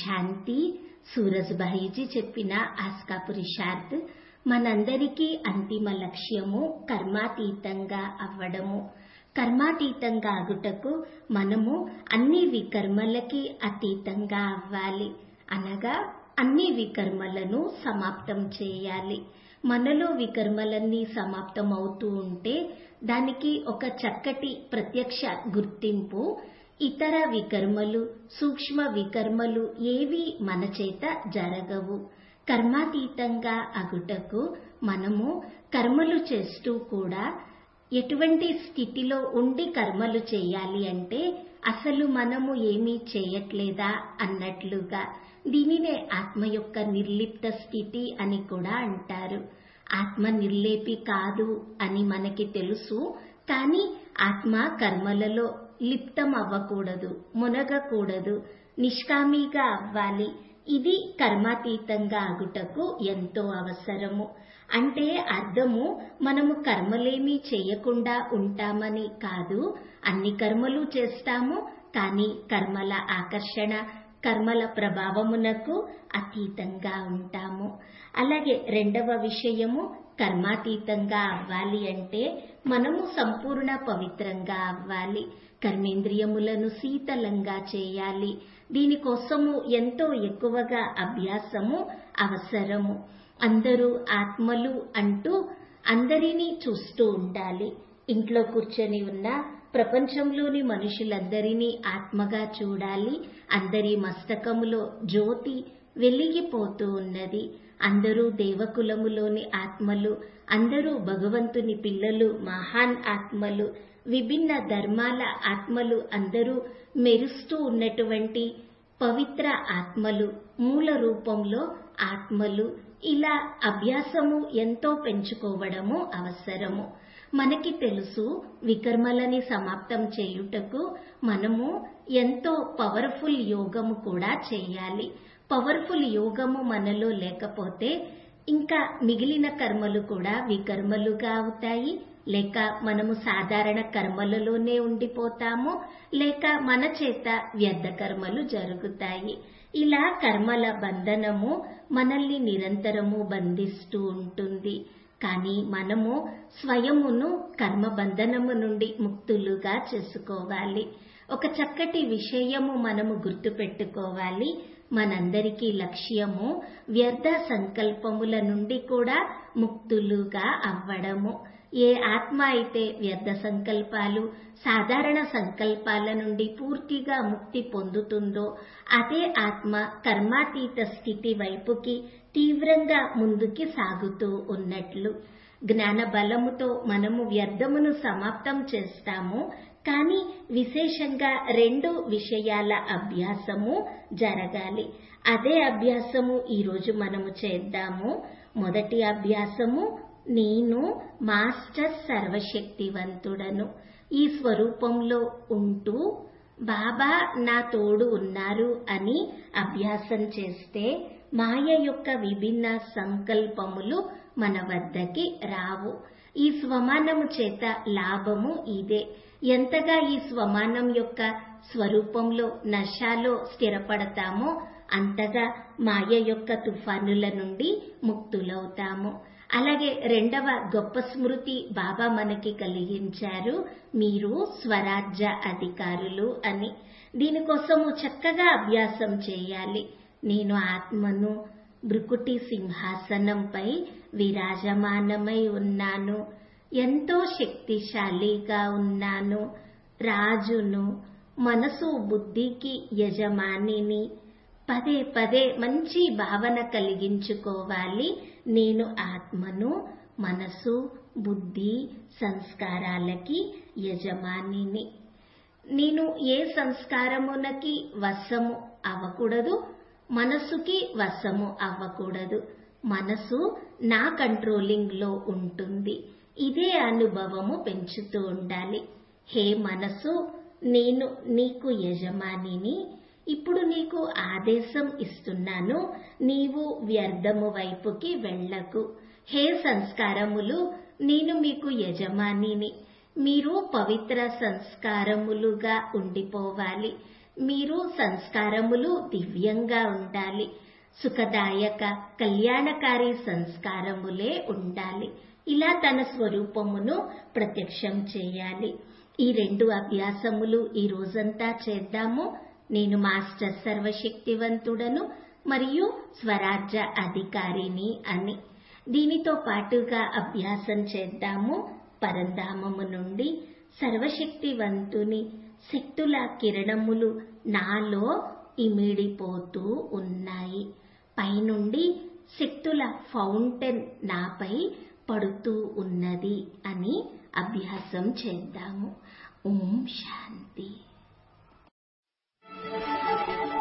శాంతి సూరజ్భాయిజీ చెప్పిన ఆస్కా పురుషార్థ్ మనందరికీ అంతిమ లక్ష్యము కర్మాతీతంగా అవ్వడము కర్మాతీతంగా అగుటకు మనము అన్ని వికర్మలకి అతీతంగా అవ్వాలి అనగా అన్ని వికర్మలను సమాప్తం చేయాలి మనలో వికర్మలన్నీ సమాప్తం అవుతూ ఉంటే దానికి ఒక చక్కటి ప్రత్యక్ష గుర్తింపు ఇతర వికర్మలు సూక్ష్మ వికర్మలు ఏవి మన చేత జరగవు కర్మాతీతంగా అగుటకు మనము కర్మలు చేస్తూ కూడా ఎటువంటి స్థితిలో ఉండి కర్మలు చేయాలి అంటే అసలు మనము ఏమీ చేయట్లేదా అన్నట్లుగా దీనినే ఆత్మ యొక్క నిర్లిప్త స్థితి అని కూడా అంటారు ఆత్మ నిర్లేపి కాదు అని మనకి తెలుసు కానీ ఆత్మ కర్మలలో లిప్తం అవ్వకూడదు మునగకూడదు నిష్కామిగా అవ్వాలి ఇది కర్మాతీతంగా అగుటకు ఎంతో అవసరము అంటే అర్థము మనము కర్మలేమీ చేయకుండా ఉంటామని కాదు అన్ని కర్మలు చేస్తాము కానీ కర్మల ఆకర్షణ కర్మల ప్రభావమునకు అతీతంగా ఉంటాము అలాగే రెండవ విషయము కర్మాతీతంగా అవ్వాలి అంటే మనము సంపూర్ణ పవిత్రంగా అవ్వాలి కర్మేంద్రియములను శీతలంగా చేయాలి దీనికోసము ఎంతో ఎక్కువగా అభ్యాసము అవసరము అందరూ ఆత్మలు అంటూ అందరినీ చూస్తూ ఉండాలి ఇంట్లో కూర్చొని ఉన్న ప్రపంచంలోని మనుషులందరినీ ఆత్మగా చూడాలి అందరి మస్తకములో జ్యోతి వెలిగిపోతూ ఉన్నది అందరూ దేవకులములోని ఆత్మలు అందరూ భగవంతుని పిల్లలు మహాన్ ఆత్మలు విభిన్న ధర్మాల ఆత్మలు అందరూ మెరుస్తూ ఉన్నటువంటి పవిత్ర ఆత్మలు మూల రూపంలో ఆత్మలు ఇలా అభ్యాసము ఎంతో పెంచుకోవడము అవసరము మనకి తెలుసు వికర్మలని సమాప్తం చేయుటకు మనము ఎంతో పవర్ఫుల్ యోగము కూడా చేయాలి పవర్ఫుల్ యోగము మనలో లేకపోతే ఇంకా మిగిలిన కర్మలు కూడా వికర్మలుగా అవుతాయి లేక మనము సాధారణ కర్మలలోనే ఉండిపోతాము లేక మన చేత వ్యర్థ కర్మలు జరుగుతాయి ఇలా కర్మల బంధనము మనల్ని నిరంతరము బంధిస్తూ ఉంటుంది కానీ మనము స్వయమును కర్మ బంధనము నుండి ముక్తులుగా చేసుకోవాలి ఒక చక్కటి విషయము మనము గుర్తుపెట్టుకోవాలి మనందరికీ లక్ష్యము వ్యర్థ సంకల్పముల నుండి కూడా ముక్తులుగా అవ్వడము ఏ ఆత్మ అయితే వ్యర్థ సంకల్పాలు సాధారణ సంకల్పాల నుండి పూర్తిగా ముక్తి పొందుతుందో అదే ఆత్మ కర్మాతీత స్థితి వైపుకి తీవ్రంగా ముందుకి సాగుతూ ఉన్నట్లు జ్ఞాన బలముతో మనము వ్యర్థమును సమాప్తం చేస్తాము కానీ విశేషంగా రెండు విషయాల అభ్యాసము జరగాలి అదే అభ్యాసము ఈరోజు మనము చేద్దాము మొదటి అభ్యాసము నేను మాస్టర్ సర్వశక్తివంతుడను ఈ స్వరూపంలో ఉంటూ బాబా నా తోడు ఉన్నారు అని అభ్యాసం చేస్తే మాయ యొక్క విభిన్న సంకల్పములు మన వద్దకి రావు ఈ స్వమానము చేత లాభము ఇదే ఎంతగా ఈ స్వమానం యొక్క స్వరూపంలో నశాలో స్థిరపడతామో అంతగా మాయ యొక్క తుఫానుల నుండి ముక్తులవుతాము అలాగే రెండవ గొప్ప స్మృతి బాబా మనకి కలిగించారు మీరు స్వరాజ్య అధికారులు అని దీనికోసము చక్కగా అభ్యాసం చేయాలి నేను ఆత్మను భృకుటి సింహాసనంపై విరాజమానమై ఉన్నాను ఎంతో శక్తిశాలిగా ఉన్నాను రాజును మనసు బుద్ధికి యజమానిని పదే పదే మంచి భావన కలిగించుకోవాలి నేను ఆత్మను మనసు బుద్ధి సంస్కారాలకి యజమానిని నేను ఏ సంస్కారమునకి వశము అవ్వకూడదు మనసుకి వశము అవ్వకూడదు మనసు నా కంట్రోలింగ్ లో ఉంటుంది ఇదే అనుభవము పెంచుతూ ఉండాలి హే మనసు నేను నీకు యజమానిని ఇప్పుడు నీకు ఆదేశం ఇస్తున్నాను నీవు వ్యర్థము వైపుకి వెళ్ళకు హే సంస్కారములు నేను మీకు యజమానిని మీరు పవిత్ర సంస్కారములుగా ఉండిపోవాలి మీరు సంస్కారములు దివ్యంగా ఉండాలి సుఖదాయక కళ్యాణకారి సంస్కారములే ఉండాలి ఇలా తన స్వరూపమును ప్రత్యక్షం చేయాలి ఈ రెండు అభ్యాసములు ఈ రోజంతా చేద్దాము నేను మాస్టర్ సర్వశక్తివంతుడను మరియు స్వరాజ్య అధికారిని అని దీనితో పాటుగా అభ్యాసం చేద్దాము పరంధామము నుండి సర్వశక్తివంతుని శక్తుల కిరణములు నాలో ఇమిడిపోతూ ఉన్నాయి పైనుండి శక్తుల ఫౌంటైన్ నాపై పడుతూ ఉన్నది అని అభ్యాసం చేద్దాము ఓం శాంతి